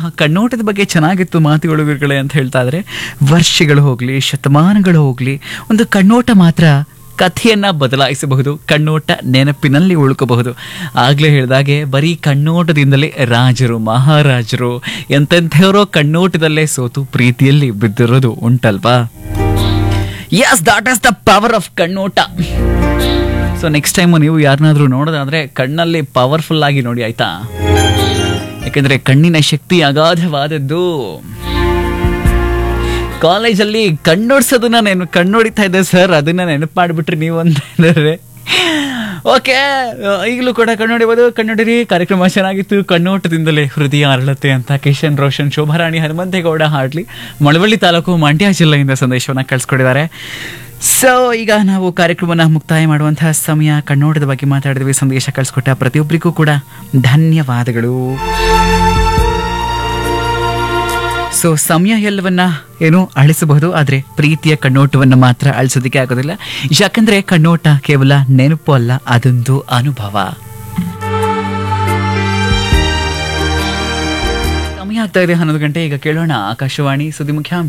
ಕಣ್ಣೋಟದ ಬಗ್ಗೆ ಚೆನ್ನಾಗಿತ್ತು ಮಾತುಗಳು ಗುರುಗಳೇ ಅಂತ ಹೇಳ್ತಾ ಇದ್ರೆ ವರ್ಷಗಳು ಹೋಗ್ಲಿ ಶತಮಾನಗಳು ಹೋಗ್ಲಿ ಒಂದು ಕಣ್ಣೋಟ ಮಾತ್ರ ಕಥೆಯನ್ನ ಬದಲಾಯಿಸಬಹುದು ಕಣ್ಣೋಟ ನೆನಪಿನಲ್ಲಿ ಉಳ್ಕೋಬಹುದು ಆಗ್ಲೇ ಹೇಳಿದಾಗೆ ಬರೀ ಕಣ್ಣೋಟದಿಂದಲೇ ರಾಜರು ಮಹಾರಾಜರು ಎಂತೆಂಥವರೋ ಕಣ್ಣೋಟದಲ್ಲೇ ಸೋತು ಪ್ರೀತಿಯಲ್ಲಿ ಬಿದ್ದಿರೋದು ಉಂಟಲ್ವಾ yes that is the power of ಕಣ್ಣೋಟ ಸೊ ನೆಕ್ಸ್ಟ್ ಟೈಮ್ ನೀವು ಯಾರನ್ನಾದ್ರೂ ನೋಡೋದಾದ್ರೆ ಕಣ್ಣಲ್ಲಿ ಪವರ್ಫುಲ್ ಆಗಿ ನೋಡಿ ಆಯ್ತಾ ಯಾಕಂದ್ರೆ ಕಣ್ಣಿನ ಶಕ್ತಿ ಅಗಾಧವಾದದ್ದು ಕಾಲೇಜಲ್ಲಿ ಕಣ್ಣೋಡ್ಸೋದನ್ನ ನಾನು ಕಣ್ಣೋಡಿತಾ ಇದ್ದೆ ಸರ್ ಅದನ್ನ ನೆನಪು ಮಾಡಿಬಿಟ್ರಿ ನೀವು ಅಂತ ಹೇಳಿದ್ರೆ ಓಕೆ ಈಗಲೂ ಕೂಡ ಕಣ್ಣೊಡಿಬೋದು ಕಣ್ಣೊಡಿರಿ ಕಾರ್ಯಕ್ರಮ ಚೆನ್ನಾಗಿತ್ತು ಕಣ್ಣೋಟದಿಂದಲೇ ಹೃದಯ ಅರಳತೆ ಅಂತ ಕಿಶನ್ ರೋಷನ್ ಶೋಭಾರಾಣಿ ಹನುಮಂತೇಗೌಡ ಹಾಡ್ಲಿ ಮಳವಳ್ಳಿ ತಾಲೂಕು ಮಂಡ್ಯ ಜಿಲ್ಲೆಯಿಂದ ಸಂದೇಶವನ್ನ ಕಳಿಸ್ಕೊಡಿದ್ದಾರೆ ಸೊ ಈಗ ನಾವು ಕಾರ್ಯಕ್ರಮನ ಮುಕ್ತಾಯ ಮಾಡುವಂತಹ ಸಮಯ ಕಣ್ಣೋಟದ ಬಗ್ಗೆ ಮಾತಾಡಿದ್ವಿ ಸಂದೇಶ ಕಳಿಸ್ಕೊಟ್ಟ ಪ್ರತಿಯೊಬ್ಬರಿಗೂ ಕೂಡ ಧನ್ಯವಾದಗಳು ಸೊ ಸಮಯ ಎಲ್ಲವನ್ನ ಏನು ಅಳಿಸಬಹುದು ಆದರೆ ಪ್ರೀತಿಯ ಕಣ್ಣೋಟವನ್ನು ಮಾತ್ರ ಅಳಿಸೋದಕ್ಕೆ ಆಗೋದಿಲ್ಲ ಯಾಕಂದ್ರೆ ಕಣ್ಣೋಟ ಕೇವಲ ನೆನಪು ಅಲ್ಲ ಅದೊಂದು ಅನುಭವ ಸಮಯ ಆಗ್ತಾ ಇದೆ ಹನ್ನೊಂದು ಗಂಟೆ ಈಗ ಕೇಳೋಣ ಆಕಾಶವಾಣಿ ಸುದ್ದಿ ಮುಖ್ಯಾಂಶ